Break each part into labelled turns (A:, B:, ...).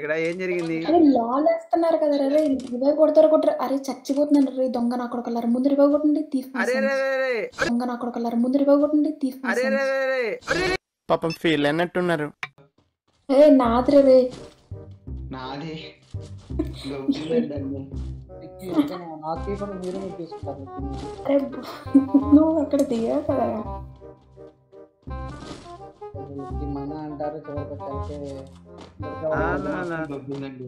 A: ఇక్కడ ఏం జరిగింది
B: అరే లాల్ వేస్తున్నారు కదా రే రివైవ్ కొడతారు కొట్టరు అరే చచ్చిపోతున్నాను రే దొంగ నా కొడుకల్లారు ముందు రివైవ్ కొట్టండి తీఫ్
A: అరే రే రే రే
B: దొంగ నా కొడుకల్లారు ముందు రివైవ్ కొట్టండి తీఫ్
A: అరే రే రే రే అరే రే.
C: పాపం ఫీల్ అన్నట్టున్నారు
B: ఏ నాద్రే రే
D: నాది దొబ్బిందండి.
E: నాకు ఇవ్వకుండా మీరు మీరు తీసుకుంటారు
B: అరే నువ్వు అక్కడ దిగావు కదా
E: ఈ మన అంటారు చివరికి వచ్చాకే
A: ఆ, నా, నా.
D: దొబ్బిందండి.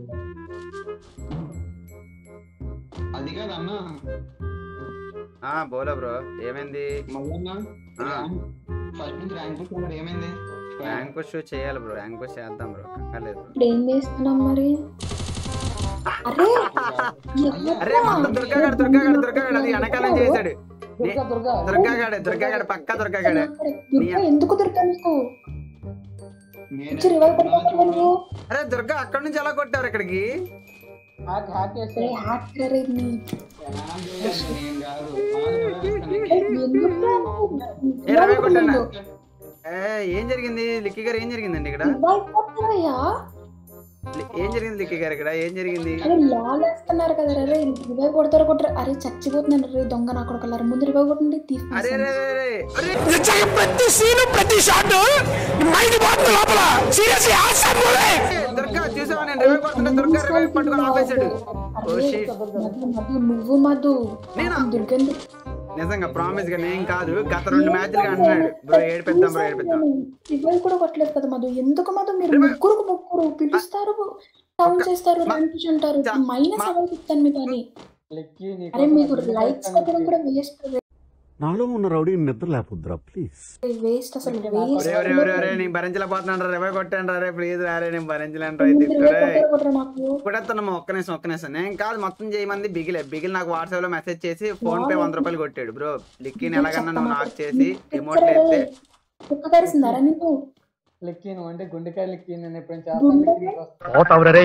D: అది కాదన్నా
A: ఆ బోలో బ్రో ఏమైంది
D: మళ్ళన్నా
A: ఆ.
D: ఫస్ట్ నుంచి ర్యాంక్ పుట్టుకున్నాడు ఏమైంది
A: ర్యాంక్ పుష్ చేయాలి బ్రో ర్యాంక్ పుష్ చేద్దాం బ్రో కక్కర్లేదు బ్రో
B: ఇప్పుడు ఏం చేస్తున్నాం మరి అరే
A: అరే మొత్తం దుర్గాగాడు దుర్గాగాడు దుర్గాగాడు అది వెనకాల చేశాడు
E: దుర్గా దుర్గా
A: దుర్గాగాడు దుర్గాగాడు పక్క దుర్గాగాడు
B: దుర్గా ఎందుకు దొరికా నీకు
D: నేను
B: వచ్చి రివైవ్ కొట్టుకోవాలి నువ్వు
A: అరే దుర్గా అక్కడ నుంచి ఎలా కొట్టారు ఇక్కడికి
E: హ్యాక్ హ్యాక్ చేస్తే
B: అరే హ్యాకర్ రే నీ
D: ర్యాంక్ చేయాలి, నేను కాదు నాది
B: ఎందుకు
A: ఏ రవి కొట్టానా? ఏ, ఏం జరిగింది లిక్కీ గారు ఏం జరిగిందండి ఇక్కడ
B: రివైవ్ కొట్టారయ్యా
A: లి- ఏం జరిగింది లిక్కీ గారు ఇక్కడ ఏం జరిగింది
B: అరే లాల్ వేస్తున్నారు కదా రే రివైవ్ కొడతారు కొట్టరు అరే చచ్చిపోతున్నాను రే దొంగ నా కొడుకల్లారు ముందు రివైవ్ కొట్టండి తీఫ్
A: అరే రే రే రే అరే
C: ప్రతి సీను ప్రతి షాట్ మైండ్ పోతుంది లోపల సీరియస్
A: దుర్గా చూసావా నేను రివైవ్ కొడుతుంటే దుర్గా రివైవ్ పట్టుకొని ఆపేశాడు ఓ shit.
B: మధు మధు నువ్వు మధు
A: నేనా?
B: దుర్గంది
A: నిజంగా ప్రామిస్ గా నేను కాదు గత రెండు మ్యాచ్లుగా అంటున్నాడు బ్రో ఏడిపిద్దాం బ్రో ఏడిపిద్దాం
B: రివైవ్ కూడా కొట్టలేదు కదా మధు ఎందుకు మధు మీరు ముగ్గురు ముగ్గురు పిలుస్తారు టౌన్ చేస్తారు రంపిష్ అంటారు
A: చ-
B: మైనస్
A: మా-
B: అవ్వాలి చెప్తాను మీకు అని
E: లెక్కి
B: అరే మీకు లైక్స్ కొట్టడం కూడా వేస్ట్
F: నాలో ఉన్న రౌడీ నిద్ర లేపుద్రా ప్లీజ్
B: వేస్ట్ అసలు
A: ఒరే ఒరే ఒరే ఒరే
B: వేస్ట్
A: నేను భరించలేకపోతున్నాను రివైవ్ కొట్టాను రే ప్లీజ్ రే నేను భరించలేను రా ఇది రే
B: కొట్టరు నాకు
A: కొట్టేస్తున్నాము ఒక్క నిమిషం ఒక్క నిమిషం నేను కాదు మొత్తం చేయమంది బిగిలే బిగిల్ నాకు వాట్సాప్ లో మెసేజ్ చేసి ఫోన్ పే వంద రూపాయలు కొట్టాడు బ్రో లిక్కీని ఎలాగన్నా నువ్వు నాకు చేసి ఎమోట్లు ఎత్తే
B: కుక్క కరిసిందారా నీకు
E: లెక్కి నువ్వు అంటే గుండెకాయ లెక్కి నేను ఎప్పుడైనా చేస్తాను లెక్కి నీకు వస్తా.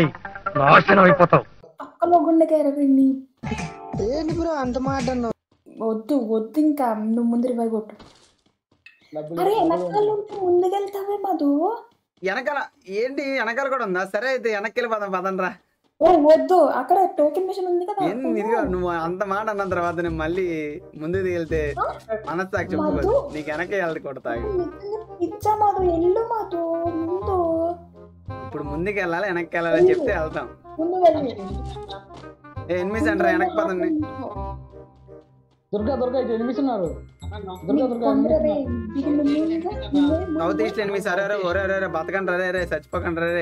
B: పక్కలో గుండెకాయ రే నీ
E: ఏంటి బ్రో అంత మాట అన్నావు
B: వద్దు వద్దు ఇంకా నువ్వు ముందు రివైవ్ కొట్టు
E: డబ్బులు
B: అరే వెనకాల ఉంటే ముందుకెళ్తావే మధు
A: వెనకాల ఏంటి వెనకాల కూడా ఉందా సరే అయితే వెనక్కి వెళ్ళి పదం పదండ్రా
B: ఓ వద్దు అక్కడ టోకెన్ మిషన్ ఉంది కదా
A: ఏంది ఇదిగో నువ్వు అంత మాట అన్న తర్వాత నేను మళ్ళీ ముందుకు వెళ్తే మనస్సాక్షి చెప్పుకోదు నీకు వెనకే వెళ్ళి కొడతాగు
B: నిజంగా పిచ్చా మధు ఎల్లు మధు ముందు
A: ఇప్పుడు ముందుకు వెళ్ళాలి వెనక్కి వెళ్ళాలని చెప్తే వెళ్తాం
B: ముందు వెళ్ళి
A: ఏ ఎనిమిది అంటారా వెనక్కి పదండి
E: దుర్గా దుర్గా ఇటు ఎనిమిది ఉన్నారు దుర్గా దుర్గా
B: తొందర రే,
E: ఎనిమిది
B: దిగు ముందు ఇంకా, ముందే, ముందే.
A: సౌత్ ఈస్ట్ ఎనిమిది సరే రే ఒరే ఒరే రే బతకండి రే రే చచ్చిపోకండి రే రే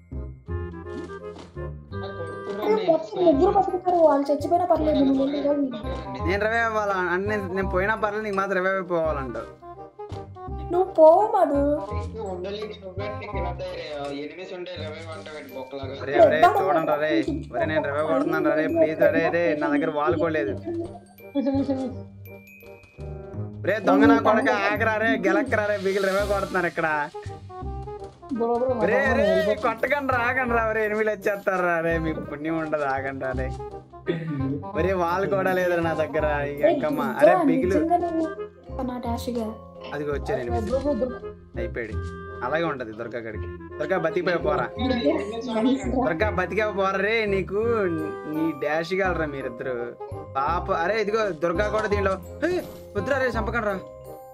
B: అరే, బతుకు, ముగ్గురు బతుకుతారు వాళ్ళు చచ్చిపోయినా పర్లేదు నువ్వు ముందు వెళ్ళి.
A: నేను రివైవ్ అవ్వాలా అంటే నేను- నేను పోయినా పర్లేదు నీకు మాత్రం రివైవ్ అయిపోవాలంటావు
B: నువ్వు పో మధు
D: ఉండలేక నువ్వే నీకు ఇలా తయారయ్యావు. ఎనిమిది ఉంటే ఇరవై వంట పెట్టి బొక్కలాగా
A: ఒరే ఒరే చూడండి రే ఒరే నేను రివైవ్ కొడుతున్నాను రే ప్లీజ్ రే రే నా దగ్గర వాలుకోలేదు
E: నిమిషం నిమిషం నిమిషం
A: రే దొంగ నా కొడక ఆగరా రే గెలక్కరా రే బిగిలి రివైవ్ కొడుతున్నారు ఇక్కడ
E: బ్రో బ్రో
A: రే రే కొట్టకండి ఆగండి రా రే ఎనిమిది వచ్చేస్తారా రే మీకు పుణ్యం ఉండదు ఆగండి రా రే ఒరే వాళ్ళు కూడా లేదురా నా దగ్గర ఈ అక్కమ్మ అరే బిగిలు
B: నిజంగా నువ్వు నా డాష్గా
A: అది వచ్చారు ఎనిమిది
E: బ్రో బ్రో దుర్గా
A: అయిపోయాడు అలాగే ఉంటది దుర్గా గడికి దుర్గా బతికిపోయి పోరా దుర్గా బతికే పోరా రే నీకు నీ డాష్ గలరా మీరిద్దరు పాప అరే ఇదిగో దుర్గా కూడా దీంట్లో హే, వద్దురా రే చంపకండి రా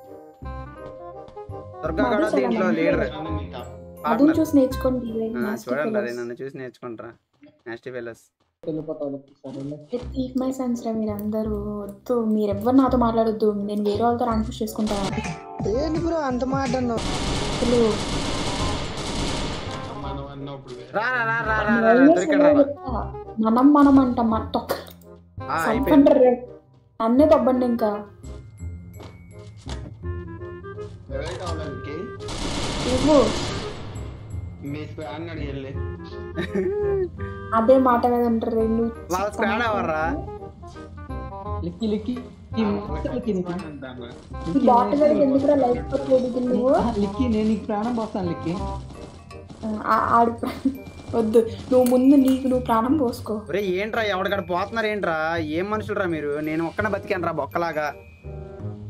A: దుర్గా కూడా దీంట్లో లీడర్
B: అదును
A: పార్ట్నర్
B: చూసి నేర్చుకోండి
A: చూడండి రే నన్ను చూసి నేర్చుకుంటారా నెక్స్ట్ ఫెలోస్
E: వెళ్ళిపోతావు సరే
B: టీక్ మై సెన్స్ రా మీరందరూ వద్దు మీరెవ్వరు నాతో మాట్లాడొద్దు నేను వేరే వాళ్ళతో ర్యాంక్ పుష్ చేసుకుంటాను
E: ఏంటి బ్రో అంత మాట అన్నావు
B: అసలు
D: మనం అన్నప్పుడు
A: రా రా రా రా రా రా, రా దొరికాడు రా
B: మనం మనం అంట మా తొక్క
A: ఆ, అయిపోయింది
B: సంపండి రే అన్నే తబ్బండి ఇంకా
D: ఎవరు కావాలంటే
B: ఇవ్వు
D: మీ స్పాన్ అడిగి
B: అదే మాట మీద ఉంటారు రే నువ్వు
A: వాళ్ళ స్క్వాడ్ ఎవర్రా
E: లిక్కి లిక్కి ఈ మొత్తం లిక్కి నీకు.
B: ఈ బాటిల్ మీద ఎందుకు లైఫ్ పోతుంది నువ్వు
E: ఆ, లిక్కి నేను నీకు ప్రాణం పోస్తాను లిక్కి
B: ఆ- ఆడు ప్ర- వద్దు నువ్వు ముందు నీకు నువ్వు ప్రాణం పోసుకో
A: ఒరే ఏంట్రా ఎవడికాడ పోతున్నారు ఏంట్రా ఏం మనుషులరా మీరు నేను ఒక్కనే బతికాను రా బొక్కలాగా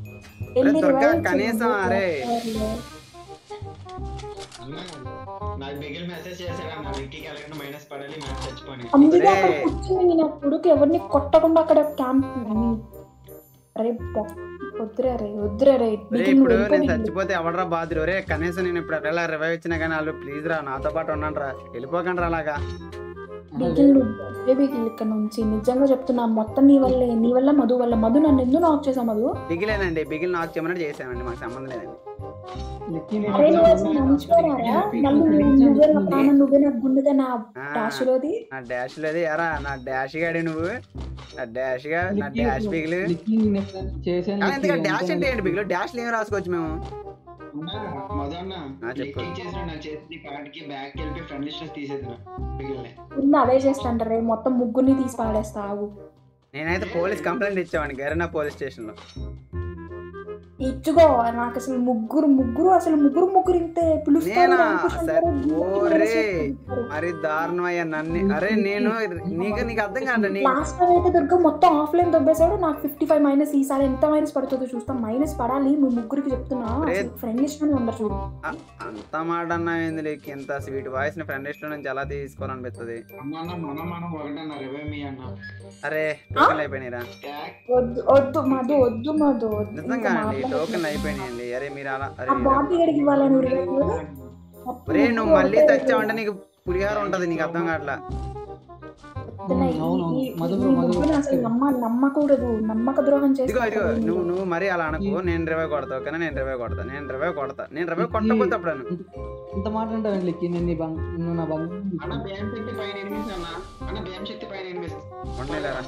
B: వెళ్ళి
A: దుర్గా,
B: revive
A: కనీసం
B: చెయ్యి.
A: అరే.
D: నాకు బిగిల్ మెసేజ్ చేశాడు అన్న విక్కీకి వెళ్ళకుండా మైనస్ పడాలి మ్యాచ్ చచ్చిపోయి
B: అందుకే
A: అరే.
B: అక్కడ కూర్చొని నేను అప్పుడు ఎవరిని కొట్టకుండా అక్కడ క్యాంప్ అరే బొ- వద్దురా రే వద్దురా రే
A: రే
B: బిగిల్
A: ఇప్పుడు
B: నువ్వు
A: నేను
B: వెళ్ళిపో
A: చచ్చిపోతే ఎవడరా బాధరు రే కనీసం నేను ఇప్పుడు అట్లా రివైవ్ ఇచ్చినా కానీ వాళ్ళు ప్లీజ్ రా నాతో పాటు ఉండండి రా వెళ్ళిపోకండి రా అలాగా
B: బిగిల్ నువ్వు వద్దే బిగిల్ ఇక్కడ నుంచి నిజంగా చెప్తున్నా మొత్తం నీ వల్లే నీ వల్ల మధు వల్ల మధు నన్ను ఎందుకు నాక్ చేసా మధు
A: బిగిలేనండి బిగిల్ నాకు చేయమని చేసామండి మాకు సంబంధం లేదండి
E: లక్కీ
B: అరే నువ్వు అసలు మంచివారా మళ్ళీ నువ్వు నువ్వే నా ప్రాణం నువ్వే నా గుండెదే నా
A: ఆ,
B: డాషులోది
A: నా డాష్ లేదు ఎరా నా డాష్ గాడి నువ్వు నా డాష్ గా నా డాష్ బిగిలు
E: లక్కీ నేను ఎప్పుడైనా చేశాను
A: కానీ
E: లక్కీ,
A: ఎందుకంటే డాష్
E: అందుకని
A: అంటే ఏంటి బిగిలు డాష్ ఏమి రాసుకోవచ్చు మేము
D: మదన్న
A: ఆ, చెప్పు.
D: లిక్కింగ్ చేసిన నా చేతి కార్డ్కి బ్యాక్ వెళ్ళి ఫ్రెండ్ లిస్ట్ తీసేదిన బిగిల్ని
B: ముందు అదే చేస్తాంట రే మొత్తం ముగ్గురిని తీసి పాడేస్తా ఆగు
A: నేనైతే పోలీస్ కంప్లైంట్ ఇచ్చామండి గరీనా పోలీస్ స్టేషన్ లో
B: ఇచ్చుకో నాకు అసలు ముగ్గురు ముగ్గురు అసలు ముగ్గురు ముగ్గురు ఇంతే పిలుస్తారు
A: నేనా?
B: అనుకుంటుంటారు,
A: సరే,
B: వీళ్ళకి
A: ఓరే.
B: వేసేస్తారు.
A: మరి దారుణం అయ్యా నన్ను అరే నేను నీకు నీకు అర్థం కాదు నీ
B: లాస్ట్ టైం అయితే దుర్గా మొత్తం ఆఫ్లైన్ దొబ్బేశాడు నాకు ఫిఫ్టీ ఫైవ్ మైనస్ ఈసారి ఎంత మైనస్ పడుతుందో చూస్తాం మైనస్ పడాలి మీ ముగ్గురికి చెప్తున్నా
A: రే.
B: ఫ్రెండ్ లిస్ట్ లోనే ఉండరు చూడు
A: అ- అంత మాట అన్నావు లేక ఇంత స్వీట్ వాయిస్ ని ఫ్రెండ్ లిస్ట్ లో నుంచి ఎలా తీసుకోవాలనిపిస్తుంది
D: అన్న అన్న మనం మనం ఒకటన్న రివే మీ అన్న
A: అరే టోకెన్ అయిపోయినాయిరా
D: ట్యాక్
B: వద్దు వద్దు మధు వద్దు మధు వద్దు
A: నిజంగా
B: ఇంకా
A: అండి
B: మాట్లాడకు.
A: టోకెన్ అయిపోయినాయండి అరే మీరు అలా
B: ఆ
A: అరే
B: బాబీ గడికి ఇవ్వాలని రివ్యూ
A: ఒరే నువ్వు మళ్ళీ తెచ్చావంటే నీకు పులిహార ఉంటది నీకు అర్థం కావట్లా
E: అవును, మధు, మధు.
B: అసలు నమ్మ నమ్మకూడదు నమ్మక ద్రోహం
A: ఇదిగో ఇదిగో
B: చేస్తే
A: నువ్వు నువ్వు మరీ అలా అనకు నేను రివైవ్ కొడతావు కానీ నేను రివైవ్ కొడతా నేను రివైవ్ కొడతా నేను రివైవ్ కొట్టకపోతే అప్పుడు అను.
E: ఇంత మాట అంటావు లక్కీ నేను నీ బంగ్ నువ్వు నా బంగ్
D: అన్న బియ్యం శక్తి పైన ఎనిమిది అన్న అన్న బియ్యం శక్తి పైన ఎనిమిది
A: ఉండలేరా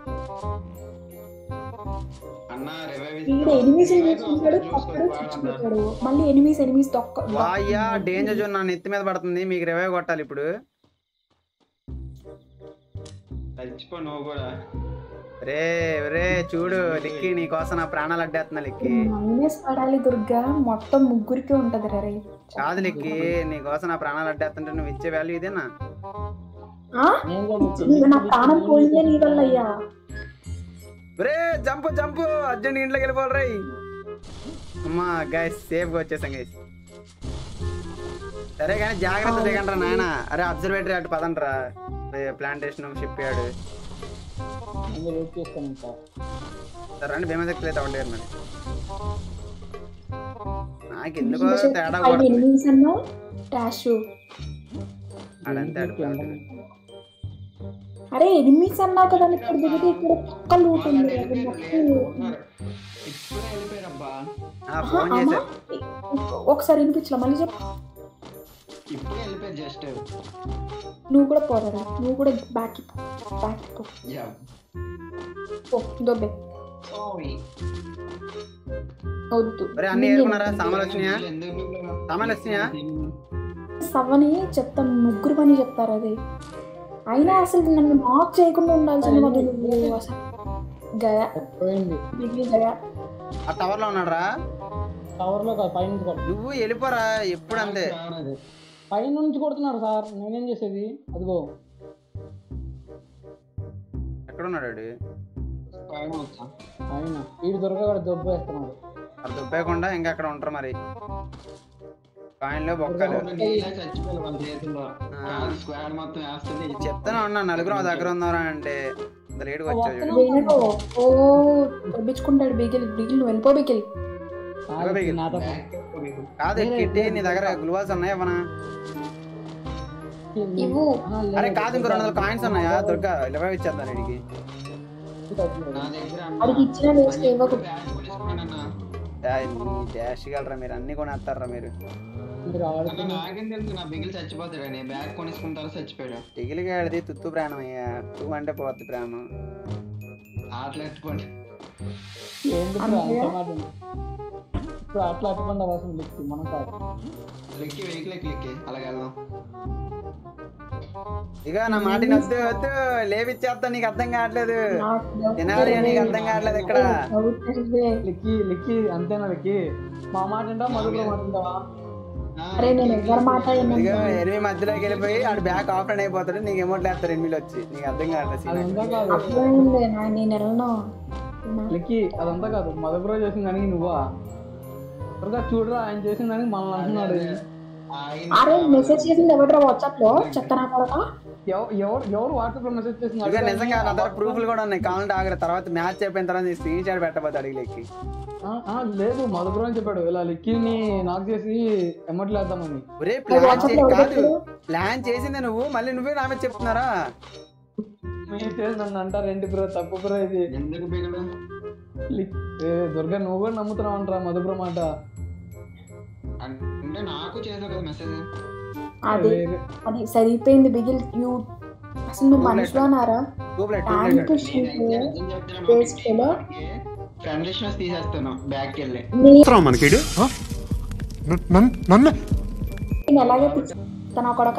D: అన్న రివైవ్
B: వీడు ఎనిమిస్ చూసుకుంటాడు తప్పుడు చచ్చిపోతాడు మళ్ళీ ఎనిమిస్ ఎనిమిస్ దొక్క
A: వాయ్యా డేంజర్ జోన్ నా నెత్తి మీద పడుతుంది మీకు రివైవ్ కొట్టాలి ఇప్పుడు
D: చచ్చిపో నువ్వు కూడా
A: రే రే చూడు లిక్కి నీ కోసం నా ప్రాణాలు అడ్డేస్తున్నా లిక్కి
B: మైనస్ పడాలి దుర్గా మొత్తం ముగ్గురికి ఉంటది రే
A: కాదు లిక్కి నీ కోసం నా ప్రాణాలు అడ్డేస్తుంటే నువ్వు ఇచ్చే వాల్యూ ఇదేనా
B: ఆ?
E: నేను కూడా లక్కీ.
B: ఇంకా నా ప్రాణం పోయిందే నీ వల్ల అయ్యా
A: రే జంపు జంపు అర్జున్ ఇంట్లోకి వెళ్ళిపోవాలి రై అమ్మా గైస్ సేఫ్ గా వచ్చేసాం గైస్ సరే కానీ జాగ్రత్త దిగండి నాయన అరే అబ్జర్వేటరీ అటు పదండ్రా ప్లాంటేషన్ షిప్ యార్డ్
E: నేను వెయిట్ చేస్తాను ఇంకా
A: సరే రండి భీమశక్తి అయితే ఉండేది మరి నాకు ఎందుకో తేడా
B: ఫైవ్
A: కొడుతుంది
B: ఎనిమిస్ అన్నా డాష్
A: ఆడంతే ఆడిపోతుంది
B: అరే ఎనిమిస్ అన్నావు కదా ఇక్కడ దిగితే ఇక్కడ పక్క లూట్ ఉంది అది మొత్తం
D: ఇప్పుడే వెళ్ళిపోయారబ్బా
A: ఆ, ఫోన్
B: అమ్మా,
A: చేశారు
B: ఒకసారి వినిపించలా మళ్ళీ చెప్పు
D: ఇప్పుడే వెళ్ళిపోయారు జస్ట్
B: నువ్వు కూడా పోరా నువ్వు కూడా బ్యాక్ బ్యాక్ పో
D: యా
B: పో, దొబ్బే
D: సారీ
B: వద్దు
A: ఒరే అన్ని ఏరుకున్నారా సామాన్లు వచ్చినాయా
D: ఎందుకు
A: సామాన్లు వచ్చినాయా
B: సవ్వని చెప్తాం ముగ్గురు పని చెప్తారు అది అయినా అసలు నన్ను నాక్ చేయకుండా ఉండాల్సింది మొదలు నువ్వు అసలు గయా
E: పోయింది
B: బిగ్గి గయా
A: ఆ టవర్ లో ఉన్నాడు రా
E: టవర్ లో కాదు పై నుంచి కొట్టు
A: నువ్వు వెళ్ళిపోరా ఎప్పుడు అంతే
E: పై నుంచి కొడుతున్నారు సార్ నేనేం చేసేది అదిగో
A: ఎక్కడ ఉన్నాడు వాడు?
E: ఆయన వీడు దొరకగాడు దొబ్బు వేస్తున్నాడు
A: అది దుబ్బేయకుండా ఇంకా అక్కడ ఉంటారు మరి కాయిన్లో బొక్కలు
D: నీలా చచ్చిపోయారు వాళ్ళ చేతుల్లో కాదు స్క్వాడ్ మొత్తం వేస్తుంది
A: చెప్తానే ఉన్నా నలుగురు మా దగ్గర ఉన్నారా అంటే ఇంత లేటుగా వచ్చావు చూడు.
B: వేణుగో ఓ దొబ్బించుకుంటాడు బిగిల్ బిగిల్ నువ్వు వెళ్ళిపో బిగిల్
E: కాదు,
A: బిగి.
E: నాతో
A: కాదు కిట్టి నీ దగ్గర గ్లూవాల్స్ ఉన్నాయా ఏమన్నా
B: ఇవ్వు
E: ఆ, లేదు.
A: అరే కాదు ఇంకో రెండు వందల కాయిన్స్ ఉన్నాయా దుర్గా ఇరవై ఇచ్చేద్దాం వీడికి
D: నా దగ్గర
B: వాడికి ఇచ్చిన వేస్ట్ ఇవ్వకు
A: డాష్ గలరా మీరు అన్ని కొనేస్తారా మీరు
E: మీరు ఆడుతున్న
D: నాకేం తెలుసు నా బిగిల్ చచ్చిపోతాడు అని బ్యాగ్ కొనేసుకుంటారు చచ్చిపోయాడు
A: టిగిలిగాడిది తుత్తు ప్రాణం అయ్యా తూ అంటే పోద్ది ప్రాణం
D: ఆటలు ఎట్టుకోండి
E: ఏంటి ఇప్పుడు అంత మాట ఉంది? ఇప్పుడు అట్లా అట్టుకుండా అవసరం లేదు మనం కాదు
D: లెక్కి వెహికల్ ఎక్కి అలాగే వెళ్దాం
A: ఇక నా మాట వద్దు వద్దు లేవిచ్చేస్తా నీకు అర్థం కావట్లేదు
B: నాకు doubt
A: తినాలి నీకు అర్థం కావట్లేదు ఇక్కడ
B: doubt లేదే.
E: లిక్కి లిక్కి అంతేనా లిక్కి మా మాట వింటావా మధులో మాట వింటావా
B: అరే నేను ఎవరి మాట
A: ఇక
B: వినను.
A: ఎనిమిది మధ్యలోకి వెళ్ళిపోయి ఆడు బ్యాక్ ఆఫ్లైన్ అయిపోతాడు నీకు ఎమౌంట్ వేస్తారు ఎనిమిది వచ్చి నీకు అర్థం కావట్లేదు
E: అది
A: సీన్.
E: ఉందా కాదు
B: అర్థమైంది నా- నేను వెళ్ళను
E: లిక్కి అదంతా కాదు మధుపురం చేసిన దానికి నువ్వా త్వరగా చూడరా ఆయన చేసిన దానికి మనల్ని అంటున్నాడు
B: అరే మెసేజ్ చేసింది ఎవడరా వాట్సాప్ లో చెప్తానా కూడా
E: ఎవ- ఎవరు ఎవరు వాట్సాప్ లో మెసేజ్ చేసిన
A: ఇక నిజంగా నా దగ్గర ప్రూఫ్లు కూడా ఉన్నాయి కావాలంటే ఆగర తర్వాత మ్యాచ్ అయిపోయిన తర్వాత నీ స్క్రీన్ షాట్ పెట్టబోతే అడిగిలేకి
E: లేదు మధుపురం అని చెప్పాడు ఇలా లిక్కిని నాక్ చేసి ఎమ్మట్లు వేద్దామని
A: ఒరే ప్లాన్
B: వాట్సాప్ లో
A: చే- కాదు
B: పెట్టాడు.
A: ప్లాన్ చేసిందే నువ్వు మళ్ళీ నువ్వే నా మీద చెప్తున్నారా
E: మీరు చేసి నన్ను అంటారు ఏంటి బ్రో తప్పు బ్రో ఇది
D: ఎందుకు బిగలు
E: లిక్- ఏ, దుర్గా నువ్వు కూడా నమ్ముతున్నావు అంటారా మధుపురం మాట
D: అంటే నాకు చేసావు కదా మెసేజ్
B: అది అది సరిపోయింది బిగిల్ యూ అసలు నువ్వు మనిషిలోనారా
A: టూబ్లెట్
B: ట్యాంక్
A: టూబ్లెట్
B: షీట్ వేసుకెళ్ళో
D: ఫ్రెండ్ లిస్ట్ తీసేస్తాను బ్యాక్ వెళ్ళి
F: మనకిడు
C: నన్ను
B: నేను ఎలాగే తన కొడక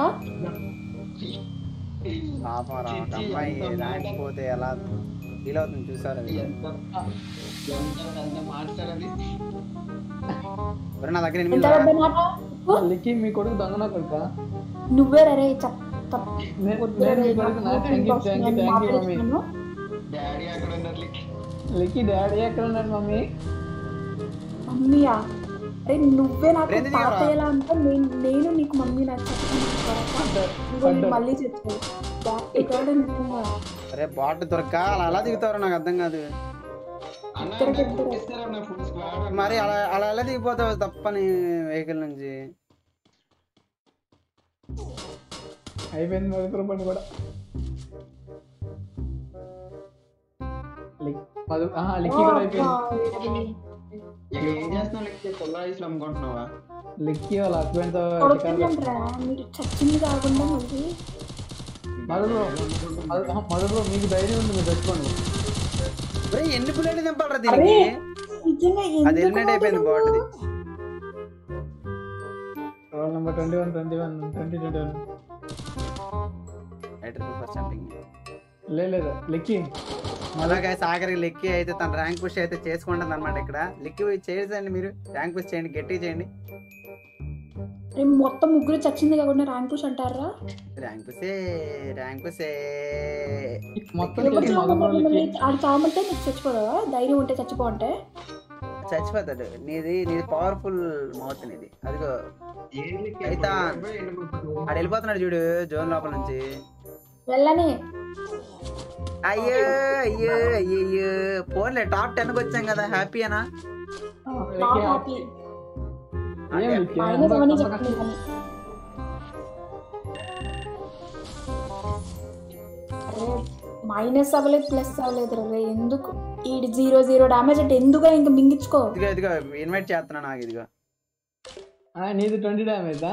A: పాపం రా ఒక అమ్మాయి రాకపోతే ఎలా ఫీల్ అవుతుంది చూసారు
D: ఎంత ఎంత పెద్ద మాట్లాడది
A: ఒరే నా దగ్గర
B: ఎంత
A: ఎనిమిది
B: పెద్ద మాట
E: లిక్కి మీ కొడుకు దొంగ నా కొడుక
B: నువ్వే రే చెప్ తప్
E: నేను
B: వద్దురా
E: నేను
B: రే,
E: మీ కొడుకు నా
B: నాకు
E: థ్యాంక్ యూ థ్యాంక్ యూ
B: నేను
E: థ్యాంక్ యూ మమ్మీ
B: మాట్లాడుతున్నాను.
D: డాడీ అక్కడ ఉన్నారు లిక్.
E: లిక్కి డాడీ ఎక్కడ ఉన్నాడు మమ్మీ
B: మమ్మీయా అరే నువ్వే నాకు
A: ఫ్రెండ్ దిగరా?
B: తాతయ్యలా అంటే నేను నేను నీకు మమ్మీ నాకు చెప్తాను మళ్ళీ చెప్తాను ఇక్కడ నిజంగా
A: అరే బాట్ దొరక అలా అలా దిగుతారో నాకు అర్థం కాదు
D: అన్న
B: ఇద్దరు
D: నాకు
B: ఇద్దరు.
D: కొట్టిస్తారా నా ఫుల్ స్క్వాడ్
A: మరి అలా అలా ఎలా దిగిపోతావు తప్పని వెహికల్ నుంచి
E: అయిపోయింది మధుపురం పని కూడా లిక్- మధు ఆహా, లిక్కి కూడా అయిపోయింది
D: ఇక ఏం చేస్తున్నావు లిక్ కొల్లా ఐస్లు అమ్ముకుంటున్నావా
E: లిక్కి వాళ్ళ హస్బెండ్ తో
B: కొడుతుందంట్రా మీరు చచ్చింది కాకుండా మళ్ళీ
E: మధుపురం మధుపురం మీకు ధైర్యం ఉంది మీరు తెచ్చుకోండి
A: ఒరే ఎన్ని బుల్లెట్ దింపాలరా
B: అరే
A: దీనికి
B: నిజంగా
A: అది
B: ఎందుకు
A: ఎలిమినేట్ అయిపోయింది
B: వాడినావు?
A: బాట్ది
E: roll number twenty one twenty one twenty twenty one లే లేదు లిక్కి
A: అలాగే ఆఖరికి లెక్కి అయితే తన ర్యాంక్ పుష్ అయితే చేసుకుంటుంది అనమాట ఇక్కడ లెక్కి చేయండి మీరు ర్యాంక్ పుష్ చేయండి గట్టి చేయండి
B: అరే మొత్తం ముగ్గురు చచ్చింది కాకుండా ర్యాంక్ పుష్ అంటారా
A: ర్యాంక్ పుషే ర్యాంక్ పుషే
E: మొత్తం
B: ఎవరు
E: చేసి మధుపురం
B: చావమంటే
E: లిక్కి
B: మళ్ళీ ఆడు చావమంటే నీకు చచ్చిపోదా ధైర్యం ఉంటే చచ్చిపో అంటే
A: చచ్చిపోతాడు నీది నీది పవర్ఫుల్ మౌత్ నీది అదిగో
D: ఏం లిక్
A: అయితే
D: ఎప్పుడు ఎండిపోతుంది?
A: ఆడు వెళ్ళిపోతున్నాడు చూడు జోన్ లోపల నుంచి
B: వెళ్ళని
A: అయ్యో అయ్యో అయ్యో అయ్యో పోన్లే టాప్ టెన్ కి వచ్చాం కదా హ్యాపీయేనా
B: నా హ్యాపీ
E: ఏం లిక్కి
B: మైనస్ అవని చెప్తుంది కానీ అరే మైనస్ అవ్వలేదు ప్లస్ అవ్వలేదు రే ఎందుకు ఈ జీరో జీరో డామేజ్ అంటే ఎందుకు ఇంకా మింగించుకో
A: ఇదిగో ఇదిగో ఇన్వైట్ చేస్తున్నా నాకు ఇదిగో
E: ఆ, నీది ట్వంటీ డ్యామేజ్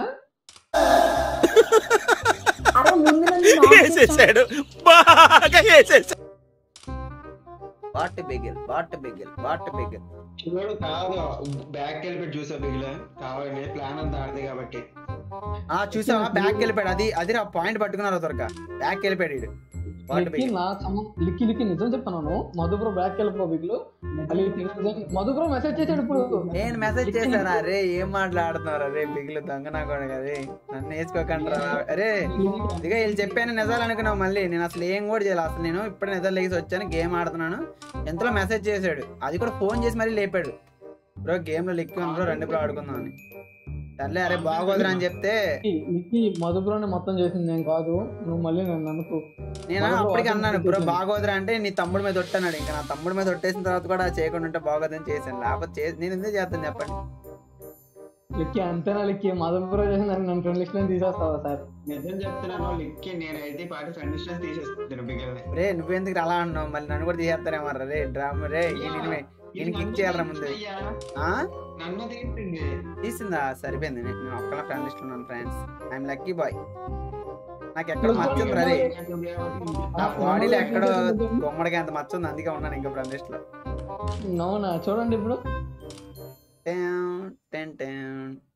B: అరే ముందు నుంచి knock చేస్తాను.
C: వేసేసాడు బాగా వేసేసాడు
A: bot Bigil bot Bigil bot Bigil
D: చూడు కాదు బ్యాక్ వెళ్ళిపోయి చూసా బిగిలే కావాలి ప్లాన్ అంతా ఆడది కాబట్టి
A: ఆ చూసావా బ్యాక్ వెళ్ళిపోయాడు అది అది ఆ పాయింట్ పట్టుకున్నారు దొరక బ్యాక్ వెళ్ళిపోయాడు వీడు బాట్
E: లిక్కి
A: బిగిల్
E: నా సంబంధం లిక్కి లిక్కి నిజం చెప్తున్నాను మధుపురం బ్యాక్ వెళ్ళిపో బిగ్లు అది నిజం. మధుపురం మెసేజ్ చేశాడు ఇప్పుడు
A: నేను మెసేజ్ చేశాను అరే ఏం మాట్లాడుతున్నారు అరే బిగిల్ దొంగ నా కూడా అరే నన్ను వేసుకోకండి అరే ఇదిగో వీళ్ళు చెప్పాను నిజాలు అనుకున్నావు మళ్ళీ నేను అసలు ఏం కూడా చేయాలి అసలు నేను ఇప్పుడే నిజాలు లేచి వచ్చాను గేమ్ ఆడుతున్నాను ఎంతలో మెసేజ్ చేశాడు అది కూడా ఫోన్ చేసి మరీ లేపాడు బ్రో గేమ్ లో లిక్కి ఉంది బ్రో రెండు బ్రో ఆడుకుందాం అని సర్లే అరే బాగోదురా అని చెప్తే
E: లిక్కి మధుపురం మొత్తం చేసింది నేను కాదు నువ్వు మళ్ళీ నన్ను అనుకో
A: నేను అప్పటికి అన్నాను బ్రో బాగోదురా అంటే నీ తమ్ముడి మీద ఒట్టన్నాడు ఇంకా నా తమ్ముడి మీద ఒట్టేసిన తర్వాత కూడా చేయకుండా ఉంటే బాగోదని చేశాను లేకపోతే చే- నేను ఎందుకు చేస్తాను చెప్పండి
E: లిక్కి అంతేనా లిక్కి మధుపురం చేసింది నన్ను ఫ్రెండ్ లిస్ట్ తీసేస్తావా సార్
D: నిజం చెప్తున్నాను లిక్కి నేనైతే పాటి ఫ్రెండ్ లిస్ట్ తీసేస్తాను బిగిల్ని
A: రే నువ్వెందుకు అలా అన్నావు మళ్ళీ నన్ను కూడా తీసేస్తారేమో రే డ్రామా రే ఈయన ఈయన కిక్ చేయాలరా ముందు ఆ
D: నన్ను తీసింది
A: తీసిందా సరిపోయింది నేను నేను ఒక్కలా ఫ్రెండ్ లిస్ట్ ఉన్నాను ఫ్రెండ్స్ ఐఎమ్ లక్కీ బాయ్ నాకు ఎక్కడ మచ్చుంది రే నా బాడీలో ఎక్కడో గుమ్మడికి అంత మచ్చ ఉంది అందుకే ఉన్నాను ఇంకా ఫ్రెండ్ లిస్ట్ లో
E: అవునా చూడండి ఇప్పుడు
A: టెన్ టెన్ టెన్